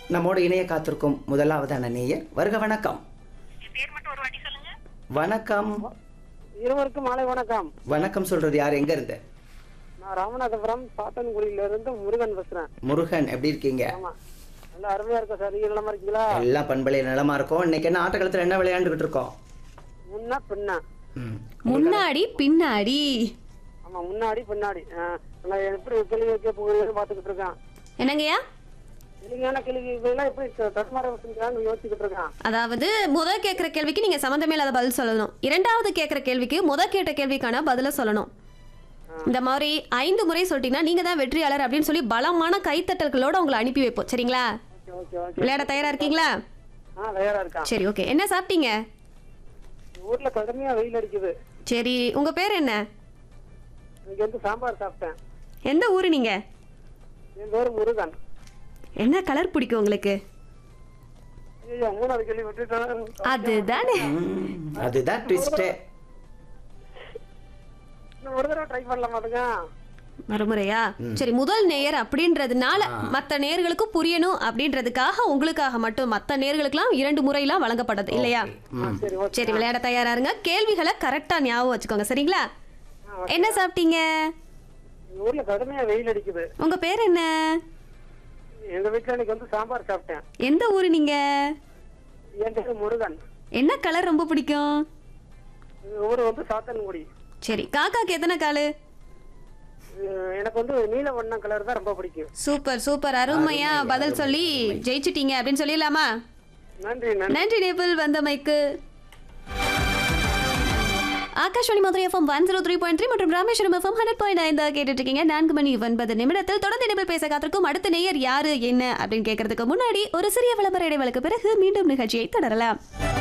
நம்மோடு இணைய காத்திருக்கும் முதலாவதான நேயர் வருக வணக்கம் பேர் மட்டும் ஒரு வாட்டி சொல்லுங்க வணக்கம் இருவருக்கும் மாலை வணக்கம் வணக்கம் சொல்றது யார் எங்க இருந்து நான் ராமநாதபுரம் சாத்தன்குடியில இருந்து முருகன் பேசுறேன் முருகன் எப்படி இருக்கீங்க ஆமா நல்லா அருமையா இருக்கும் சார் நீங்க நலமா இருக்கீங்களா எல்லா பண்பலையும் நலமா இருக்கும் இன்னைக்கு என்ன ஆட்டக்காலத்துல என்ன விளையாண்டுகிட்டு இருக்கோம் முன்னா பின்னா ம். முன்னாடி பின்னாடி ஆமா முன்னாடி பின்னாடி ஆ, நான் எப்படி கேள்வி வைக்க போகிறேன்னு பாத்துக்கிட்டு இருக்கேன் என்னங்கய்யா எளிமையான கேள்விகள்லாம் எப்படி தடுமாற வச்சுக்கிறான்னு யோசிச்சுக்கிட்டு இருக்கேன் அதாவது முத கேட்குற கேள்விக்கு நீங்க சம்மந்தமே இல்லாத பதில் சொல்லணும் இரண்டாவது கேட்குற கேள்விக்கு முத கேட்ட கேள்விக்கான பதில சொல்லணும் இந்த மாதிரி ஐந்து முறை சொல்லிட்டீங்கன்னா நீங்க தான் வெற்றியாளர் அப்படின்னு சொல்லி பலமான கைத்தட்டல்களோட உங்களை அனுப்பி வைப்போம் சரிங்களா ஓகே ஓகே ஓகே விளையாட தயாரா இருக்கீங்களா ஆ தயாரா இருக்கான் சரி ஓகே என்ன சாப்பிட்டீங்க ஊர்ல கடுமையா வெயில் அடிக்குது சரி உங்க பேர் என்ன இங்க வந்து சாம்பார் சாப்பிட்டேன் எந்த ஊரு நீங்க என் பேரு முருகன் என்ன கலர் பிடிக்கும் உங்களுக்கு ஐயோ மூணாவது கேள்வி விட்டுட்டேன் அதுதானே ம், அதுதான் ட்விஸ்டே இன்னும் ஒரு தடவை ட்ரை பண்ணலாம் பாத்துங்க மறுமுறையா சரி முதல் நேயர் அப்படின்றதுனால மத்த நேயர்களுக்கு புரியணும் அப்படின்றதுக்காக உங்களுக்காக மட்டும் மத்த நேயர்களுக்கெல்லாம் இரண்டு முறையெல்லாம் வழங்கப்பட்டது இல்லையா சரி ஓகே சரி விளையாட தயாரா இருங்க கேள்விகளை கரெக்டா ஞாபகம் வச்சுக்கோங்க சரிங்களா என்ன சாப்பிட்டீங்க எங்க ஊர்ல கடுமையா வெயில் அடிக்குது உங்க பேர் என்ன எங்க வீட்டுல இன்னைக்கு வந்து சாம்பார் சாப்பிட்டேன் எந்த ஊரு நீங்க என் பேரு முருகன் என்ன கலர் ரொம்ப பிடிக்கும் எங்க ஊரு வந்து சாத்தன்குடி சரி காக்காக்கு எத்தனை காலு அஹ் எனக்கு வந்து நீல வண்ணம் கலர் தான் ரொம்ப பிடிக்கும் சூப்பர் சூப்பர் அருமையா பதில் சொல்லி ஜெயிச்சிட்டீங்க அப்படின்னு சொல்லிடலாமா நன்றி நன்றி நன்றி நேபிள் வந்தமைக்கு Akashvani Madurai FM one zero three point three மற்றும் ராமேஸ்வரம் எஃப்எம் ஹண்ட்ரட் பாயிண்ட் ஐந்து கேட்டுட்டு இருக்கீங்க நான்கு மணி ஒன்பது நிமிடத்தில் தொடர்ந்து நேபிள் பேச காத்திருக்கும் அடுத்த நேயர் யாரு என்ன அப்படின்னு கேட்கறதுக்கு முன்னாடி ஒரு சிறிய விளம்பர இடைவெளிக்கு பிறகு மீண்டும் நிகழ்ச்சியை தொடரலாம்